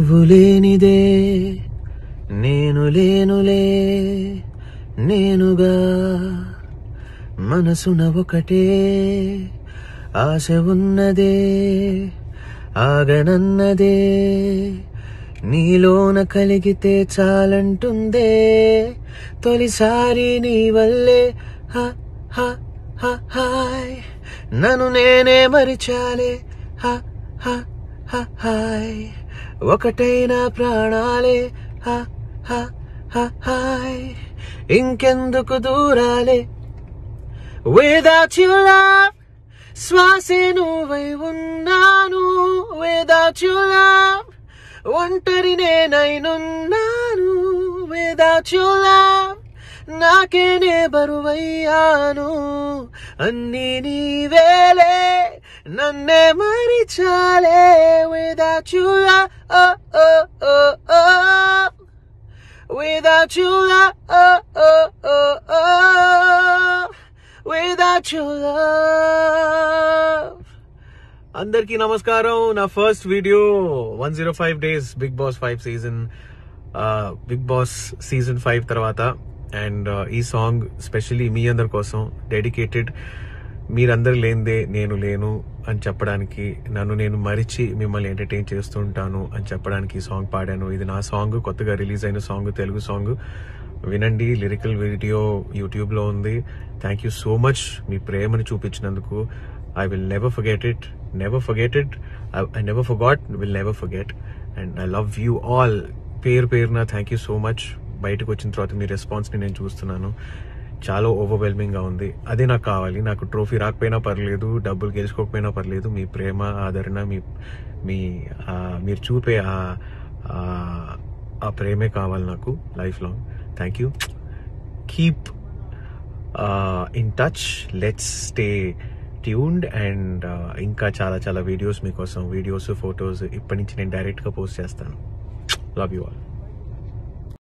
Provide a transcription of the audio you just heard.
నువ్వు లేనిదే నేను లేనులే నేనుగా మనసున ఒకటే ఆశ ఉన్నదే ఆగనన్నదే నీలోన కలిగితే చాలంటుందే తొలిసారి నీ వల్లే హ హ హ హాయ్ నన్ను నేనే మరిచాలే హ హ హ హాయ్ ఒకటైన ప్రాణాలే హ హ హ హాయ్ ఇంకెందుకు దూరాలే Without your love శ్వాసే నువ్వై ఉన్నాను Without your love ఒంటరి నేనైనున్నాను Without your love నాకేనే బరువయ్యాను అన్నీ నీవేలే నన్నే మరిచాలే Without you love oh, oh, oh, oh. Without you love oh, oh, oh, oh. Without your love అందరికీ నమస్కారం నా first video one zero five days Bigg Boss five season Bigg Boss season five తర్వాత and ఈ song specially మీ అందరి కోసం dedicated మీరందరు లేనిదే నేను లేను అని చెప్పడానికి నన్ను నేను మరిచి మిమ్మల్ని ఎంటర్టైన్ చేస్తుంటాను అని చెప్పడానికి ఈ సాంగ్ పాడాను ఇది నా సాంగ్ కొత్తగా రిలీజ్ అయిన సాంగ్ తెలుగు సాంగ్ వినండి లిరికల్ వీడియో యూట్యూబ్ లో ఉంది థ్యాంక్ యూ సో మచ్ మీ ప్రేమని చూపించినందుకు I will never forget it never forget it I never forgot will never forget and I love you all పేరు పేరున థ్యాంక్ యూ సో మచ్ బయటకు వచ్చిన తర్వాత మీ రెస్పాన్స్ ని నేను చూస్తున్నాను చాలా ఓవర్వెల్మింగ్ గా ఉంది అదే నాకు కావాలి నాకు ట్రోఫీ రాకపోయినా పర్లేదు డబ్బులు గెలుచుకోకపోయినా పర్లేదు మీ ప్రేమ ఆదరణ మీ మీ ఆ, మీరు చూపే ఆ ఆ- ఆ ప్రేమే కావాలి నాకు life long thank you keep in touch let's stay tuned and ఇంకా చాలా చాలా వీడియోస్ మీకోసం వీడియోస్ ఫొటోస్ ఇప్పటి నుంచి నేను డైరెక్ట్ గా పోస్ట్ చేస్తాను లవ్ యూ ఆల్